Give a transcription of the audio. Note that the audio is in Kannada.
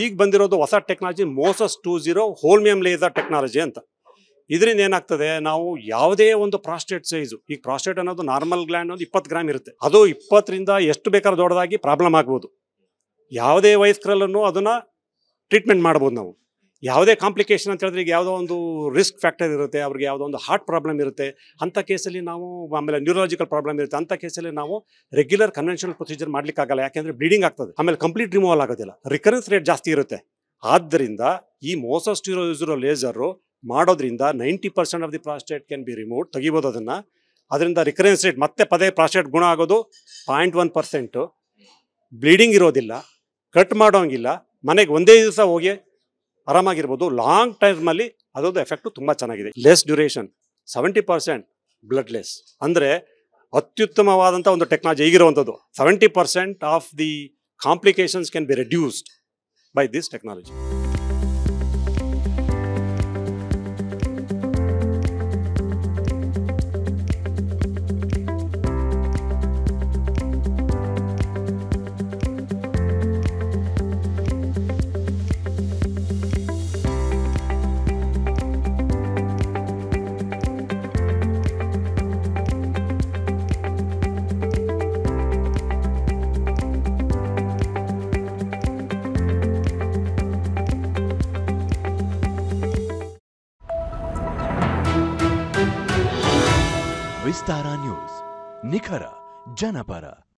ಈಗ ಬಂದಿರೋದು ಹೊಸ technology Moses two zero holmium laser technology ಅಂತ ಇದರಿಂದ ಏನಾಗ್ತದೆ ನಾವು ಯಾವುದೇ ಒಂದು ಪ್ರಾಸ್ಟೇಟ್ ಸೈಜು ಈಗ ಪ್ರಾಸ್ಟೇಟ್ ಅನ್ನೋದು ನಾರ್ಮಲ್ ಗ್ಲ್ಯಾಂಡ್ ಒಂದು ಇಪ್ಪತ್ತು ಗ್ರಾಮ್ ಇರುತ್ತೆ ಅದು ಇಪ್ಪತ್ತರಿಂದ ಎಷ್ಟು ಬೇಕಾದ್ರೂ ದೊಡ್ಡದಾಗಿ ಪ್ರಾಬ್ಲಮ್ ಆಗ್ಬೋದು ಯಾವುದೇ ವಯಸ್ಕರಲ್ಲೂ ಅದನ್ನ ಟ್ರೀಟ್ಮೆಂಟ್ ಮಾಡ್ಬೋದು ನಾವು ಯಾವುದೇ ಕಾಂಪ್ಲಿಕೇಶನ್ ಅಂತ ಹೇಳಿದ್ರೆ ಈಗ ಯಾವುದೋ ಒಂದು ರಿಸ್ಕ್ ಫ್ಯಾಕ್ಟರ್ ಇರುತ್ತೆ ಅವ್ರಿಗೆ ಯಾವುದೋ ಒಂದು ಹಾರ್ಟ್ ಪ್ರಾಬ್ಲಮ್ ಇರುತ್ತೆ ಅಂಥ ಕೇಸಲ್ಲಿ ನಾವು ಆಮೇಲೆ ನ್ಯೂರಾಲಜಿಕಲ್ ಪ್ರಾಬ್ಲಮ್ ಇರುತ್ತೆ ಅಂಥ ಕೇಸಲ್ಲಿ ನಾವು ರೆಗ್ಯುಲರ್ ಕನ್ವೆನ್ಷನಲ್ ಪ್ರೊಸೀಜರ್ ಮಾಡ್ಲಿಕ್ಕಾಗಲ್ಲ ಯಾಕೆಂದ್ರೆ ಬ್ಲೀಡಿಂಗ್ ಆಗ್ತದೆ ಆಮೇಲೆ ಕಂಪ್ಲೀಟ್ ರಿಮೂವಲ್ ಆಗೋದಿಲ್ಲ ರಿಕರೆನ್ಸ್ ರೇಟ್ ಜಾಸ್ತಿ ಇರುತ್ತೆ ಆದ್ದರಿಂದ ಈ ಮೋಸಸ್ಟಿರೋ ಲೇಸರು ಮಾಡೋದ್ರಿಂದ ninety percent of the prostate can be remove ತೆಗಿಬೋದು ಅದನ್ನು ಅದರಿಂದ ರಿಕರೆನ್ಸ್ ರೇಟ್ ಮತ್ತೆ ಪದೇ ಪ್ರಾಸ್ಟೇಟ್ ಗುಣ ಆಗೋದು ಪಾಯಿಂಟ್ ಒನ್ ಪರ್ಸೆಂಟು ಬ್ಲೀಡಿಂಗ್ ಇರೋದಿಲ್ಲ ಕಟ್ ಮಾಡೋಂಗಿಲ್ಲ ಮನೆಗೆ ಒಂದೇ ದಿವಸ ಹೋಗಿ ಆರಾಮಾಗಿರ್ಬೋದು ಲಾಂಗ್ ಟೈಮಲ್ಲಿ ಅದೊಂದು ಎಫೆಕ್ಟು ತುಂಬ ಚೆನ್ನಾಗಿದೆ less duration seventy percent blood less ಅಂದರೆ ಅತ್ಯುತ್ತಮವಾದಂಥ ಒಂದು ಟೆಕ್ನಾಲಜಿ ಈಗಿರುವಂಥದ್ದು seventy percent of the complications can be reduced by this technology Vistara news ನಿಖರ ಜನಪರ